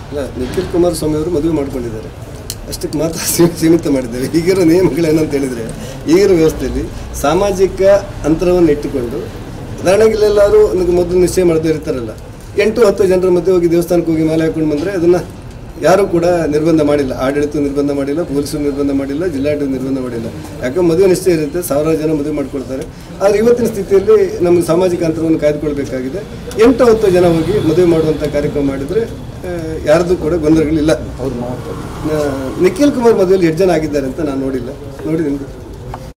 ಅಲ್ಲ ನಿಖಿಲ್ ಕುಮಾರಸ್ವಾಮಿ ಅವರು ಮದುವೆ ಮಾಡ್ಕೊಂಡಿದ್ದಾರೆ ಅಷ್ಟಕ್ಕೆ ಮಾತ್ರ ಸೀ- ಸೀಮಿತ ಮಾಡಿದ್ದಾರೆ ಈಗಿರೋ ನಿಯಮಗಳೇನಂತ ಹೇಳಿದರೆ ಈಗಿರೋ ವ್ಯವಸ್ಥೆಯಲ್ಲಿ ಸಾಮಾಜಿಕ ಅಂತರವನ್ನು ಇಟ್ಟುಕೊಂಡು ಉದಾಹರಣೆಗೆ ಇಲ್ಲೆಲ್ಲರೂ ಒಂದು ಮೊದಲು ನಿಶ್ಚಯ ಮಾಡದೇ ಇರ್ತಾರಲ್ಲ ಎಂಟು ಹತ್ತು ಜನರ ಮಧ್ಯೆ ಹೋಗಿ ದೇವಸ್ಥಾನಕ್ಕೆ ಹೋಗಿ ಮಾಲೆ ಹಾಕೊಂಡು ಬಂದರೆ ಅದನ್ನು ಯಾರೂ ಕೂಡ ನಿರ್ಬಂಧ ಮಾಡಿಲ್ಲ ಆಡಳಿತ ನಿರ್ಬಂಧ ಮಾಡಿಲ್ಲ ಪೊಲೀಸರು ನಿರ್ಬಂಧ ಮಾಡಿಲ್ಲ ಜಿಲ್ಲಾಡಳಿತ ನಿರ್ಬಂಧ ಮಾಡಿಲ್ಲ ಯಾಕಂದ್ರೆ ಮದುವೆ ನಿಶ್ಚಯ ಇರುತ್ತೆ ಸಾವಿರಾರು ಜನ ಮದುವೆ ಮಾಡ್ಕೊಳ್ತಾರೆ ಆದರೆ ಇವತ್ತಿನ ಸ್ಥಿತಿಯಲ್ಲಿ ನಮ್ಮ ಸಾಮಾಜಿಕ ಅಂತರವನ್ನು ಕಾಯ್ದುಕೊಳ್ಬೇಕಾಗಿದೆ ಎಂಟು ಹತ್ತು ಜನ ಹೋಗಿ ಮದುವೆ ಮಾಡುವಂಥ ಕಾರ್ಯಕ್ರಮ ಮಾಡಿದರೆ ಯಾರ್ದು ಕೂಡ ಗೊಂದಲಗಳಿಲ್ಲ ಆ, ನಿಖಿಲ್ ಕುಮಾರ್ ಮದುವೆಯಲ್ಲಿ ಎಷ್ಟು ಜನ ಆಗಿದ್ದಾರೆ ಅಂತ ನಾನು ನೋಡಿಲ್ಲ ನೋಡಿದ್ದೀನಿ